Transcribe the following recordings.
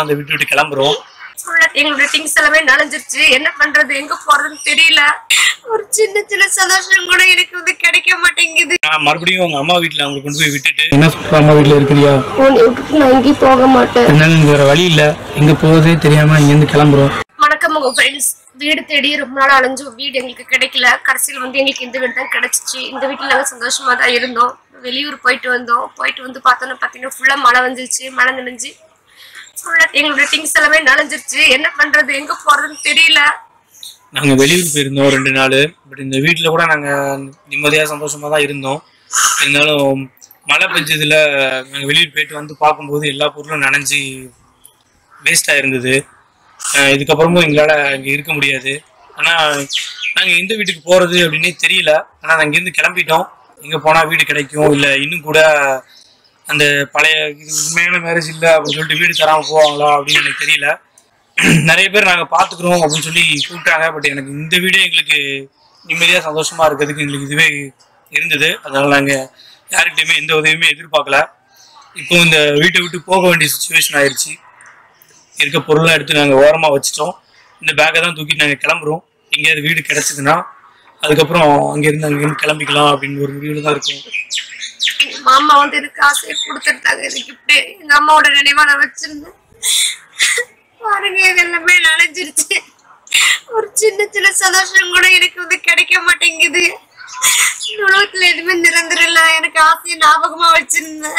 தான் அந்த வீட்டு விட்டு கிளம்புறோம் ஃபுல்லா எங்களோட திங்ஸ் எல்லாமே நனைஞ்சிருச்சு என்ன பண்றது எங்க போறதுன்னு தெரியல ஒரு சின்ன சின்ன சந்தோஷம் கூட எனக்கு வந்து கிடைக்க மாட்டேங்குது நான் மறுபடியும் உங்க அம்மா வீட்டுல அவங்களை கொண்டு போய் விட்டுட்டு என்ன சொல்ற அம்மா வீட்டுல இருக்கிறியா உன்னை விட்டுட்டு நான் எங்கேயும் போக மாட்டேன் என்னால வேற வழி இல்ல எங்க போகுதே தெரியாம இங்க இருந்து கிளம்புறோம் வணக்கம் உங்க ஃப்ரெண்ட்ஸ் வீடு தேடி ரொம்ப நாள் அலைஞ்சோம் வீடு எங்களுக்கு கிடைக்கல கடைசியில் வந்து எங்களுக்கு இந்த வீடு தான் கிடைச்சிச்சு இந்த வீட்டில் நாங்கள் சந்தோஷமா தான் இருந்தோம் வெளியூர் போயிட்டு வந்தோம் போயிட்டு வந்து பார்த்தோன்னா பார்த்தீங்கன்னா ஃபுல்லாக மழை வந்துருச்சு மழை நினைஞ்சு ஃபுல்லாக எங்களோட திங்ஸ் எல்லாமே நனைஞ்சிருச்சு என்ன பண்றது எங்க போறதுன்னு தெரியல நாங்க வெளியூர் போயிருந்தோம் ரெண்டு நாள் பட் இந்த வீட்டுல கூட நாங்க நிம்மதியா சந்தோஷமா தான் இருந்தோம் இருந்தாலும் மழை பெஞ்சதுல நாங்க வெளியூர் போயிட்டு வந்து பார்க்கும்போது எல்லா பொருளும் நனைஞ்சு வேஸ்டா இருந்தது அஹ் இதுக்கப்புறமும் எங்களால அங்க இருக்க முடியாது ஆனா நாங்க எந்த வீட்டுக்கு போறது அப்படின்னே தெரியல ஆனா நாங்க இங்கிருந்து கிளம்பிட்டோம் எங்க போனா வீடு கிடைக்கும் இல்ல இன்னும் கூட அந்த பழைய இது உண்மையான மேரேஜ் இல்ல அப்படின்னு சொல்லிட்டு வீடு தராம போவாங்களா அப்படின்னு எனக்கு தெரியல நிறைய பேர் நாங்க பாத்துக்கிறோம் அப்படின்னு சொல்லி கூப்பிட்டாங்க பட் எனக்கு இந்த வீடே எங்களுக்கு நிம்மதியா சந்தோஷமா இருக்கிறதுக்கு எங்களுக்கு இதுவே இருந்தது அதனால நாங்க யார்கிட்டயுமே எந்த உதவியுமே எதிர்பார்க்கல இப்போ இந்த வீட்டை விட்டு போக வேண்டிய சுச்சுவேஷன் ஆயிருச்சு இருக்க பொருள்லாம் எடுத்து நாங்கள் ஓரமாக வச்சுட்டோம் இந்த பேக்கை தான் தூக்கிட்டு நாங்கள் கிளம்புறோம் எங்கேயாவது வீடு கிடைச்சதுன்னா அதுக்கப்புறம் அங்கேருந்து அங்கேருந்து கிளம்பிக்கலாம் அப்படின்னு ஒரு முடிவில் தான் இருக்கும் எங்க மாமா வந்து எனக்கு ஆசையை கொடுத்துருந்தாங்க இது கிஃப்ட் எங்க அம்மாவோட நினைவா நான் வச்சிருந்தேன் பாருங்க இது எல்லாமே நனைஞ்சிருச்சு ஒரு சின்ன சின்ன சந்தோஷம் கூட எனக்கு வந்து கிடைக்க மாட்டேங்குது இந்த உலகத்துல எதுவுமே நிரந்தரம் இல்ல எனக்கு ஆசையை ஞாபகமா வச்சிருந்தேன்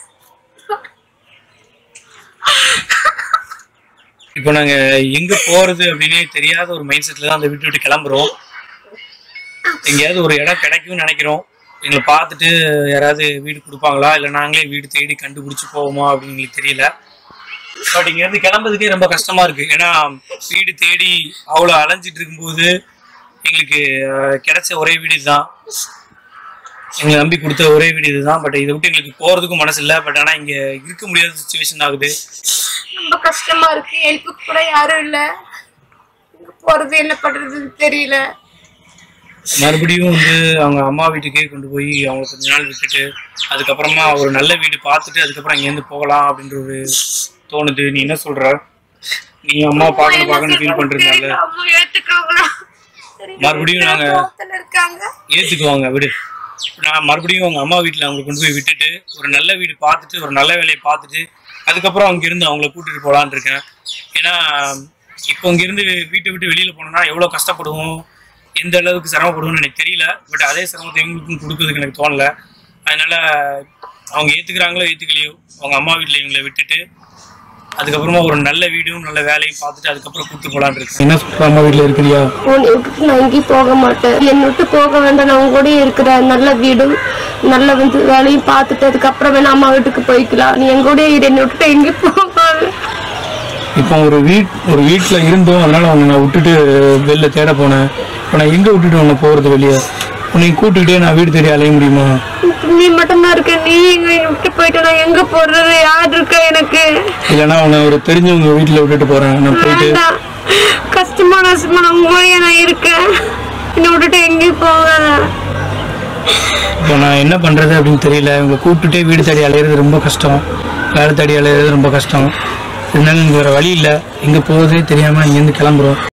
இப்போ நாங்கள் எங்கே போகிறது அப்படின்னே தெரியாத ஒரு மைண்ட் செட்டில் தான் அந்த வீட்டு விட்டு கிளம்புறோம் எங்கேயாவது ஒரு இடம் கிடைக்கும்னு நினைக்கிறோம் எங்களை பார்த்துட்டு யாராவது வீடு கொடுப்பாங்களா இல்லை நாங்களே வீடு தேடி கண்டுபிடிச்சி போவோமா அப்படின்னு எங்களுக்கு தெரியல பட் இங்கேருந்து கிளம்புறதுக்கே ரொம்ப கஷ்டமா இருக்கு ஏன்னா வீடு தேடி அவ்வளோ அலைஞ்சிட்டு இருக்கும்போது எங்களுக்கு அஹ், கிடைச்ச ஒரே வீடு இதுதான் எங்களை நம்பி கொடுத்த ஒரே வீடு இதுதான் பட் இதை விட்டு எங்களுக்கு போகிறதுக்கும் மனசு இல்லை பட் ஆனால் இங்கே இருக்க முடியாத சுச்சுவேஷன் ஆகுது ரொம்ப கஷ்டமா இருக்கு ஹெல்ப்புக்கு கூட யாரும் இல்ல எங்க போறது என்ன பண்றதுன்னு தெரியல மறுபடியும் வந்து அவங்க அம்மா வீட்டுக்கே கொண்டு போய் அவங்க கொஞ்ச நாள் விட்டுட்டு அதுக்கப்புறமா ஒரு நல்ல வீடு பார்த்துட்டு அதுக்கப்புறம் இங்கேருந்து போகலாம் அப்படின்ற ஒரு தோணுது நீ என்ன சொல்ற நீ அம்மா பார்க்கணும் பார்க்கணும் ஃபீல் பண்றதுனால தெரியல, அம்மா ஏத்துக்காங்களா தெரியல. மறுபடியும் நாங்க கோவத்துல இருக்காங்க ஏத்துக்குவாங்க விடு நான் மறுபடியும் அவங்க அம்மா வீட்டில் அவங்களை கொண்டு போய் விட்டுட்டு ஒரு நல்ல வீடு பார்த்துட்டு ஒரு நல்ல வேலையை பார்த்துட்டு அதுக்கப்புறம் அங்கிருந்து அவங்கள கூட்டிட்டு போகலான்னு இருக்கேன் ஏன்னா இப்போ இங்கிருந்து வீட்டை விட்டு வெளியில போனோம்னா எவ்வளோ கஷ்டப்படுவோம் எந்த அளவுக்கு சிரமப்படுவோம்னு எனக்கு தெரியல பட் அதே சிரமத்தை இவங்களுக்கும் கொடுக்கறதுக்கு எனக்கு தோணல அதனால அவங்க ஏத்துக்கிறாங்களோ ஏத்துக்கலையோ அவங்க அம்மா வீட்டில் இவங்களை விட்டுட்டு அதுக்கப்புறமா ஒரு நல்ல வீடும் நல்ல வேலையும் பார்த்துட்டு அதுக்கப்புறம் கூப்பிட்டு போகலான்னு இருக்கேன் என்ன சொல்ற அம்மா வீட்டில் இருக்கிறியா உன்னை விட்டுட்டு நான் எங்கேயும் போக மாட்டேன் என்னை விட்டு போக வேண்டாம் நான் உங்க கூட இருக்கிற நல்ல வீடும் நல்ல வந்து வேலையும் பார்த்துட்டு அதுக்கப்புறம் வேணா அம்மா வீட்டுக்கு போய்க்கலாம் நீ எங்க கூட இரு என்னை விட்டுட்டு எங்கேயும் போகாது இப்போ ஒரு வீட் ஒரு வீட்டில் இருந்தோம் அதனால உன்னை நான் விட்டுட்டு வெளில தேட போனேன் இப்போ நான் எங்கே விட்டுட்டு உன்னை போகிறது வெளியே உன்னை கூப்பிட்டுக்கிட்டே நான் வீடு தேடி அலைய முடியுமா நீ மட்டும்தான் இருக்க நீ எங்க என்னை விட்டு போயிட்டு நான் எங்க போறது யார் இருக்கா எனக்கு இல்லைன்னா உன்னை ஒரு தெரிஞ்சவங்க வீட்டில் விட்டுட்டு போகிறேன் நான் போயிட்டு வேண்டாம் கஷ்டமா நஷ்டமா நான் உங்க கூடயே நான் இருக்கேன் என்னை விட்டுட்டு எங்கேயும் போகாத இப்போ நான் என்ன பண்ணுறது அப்படின்னு தெரியல இவங்க கூப்பிட்டுட்டே வீடு தேடி அலையிறது ரொம்ப கஷ்டம் வேலை தேடி அலையிறது ரொம்ப கஷ்டம் இருந்தாலும் எனக்கு வேறு வழி இல்லை எங்கே போகிறதே தெரியாமல் இங்கேருந்து கிளம்புறோம்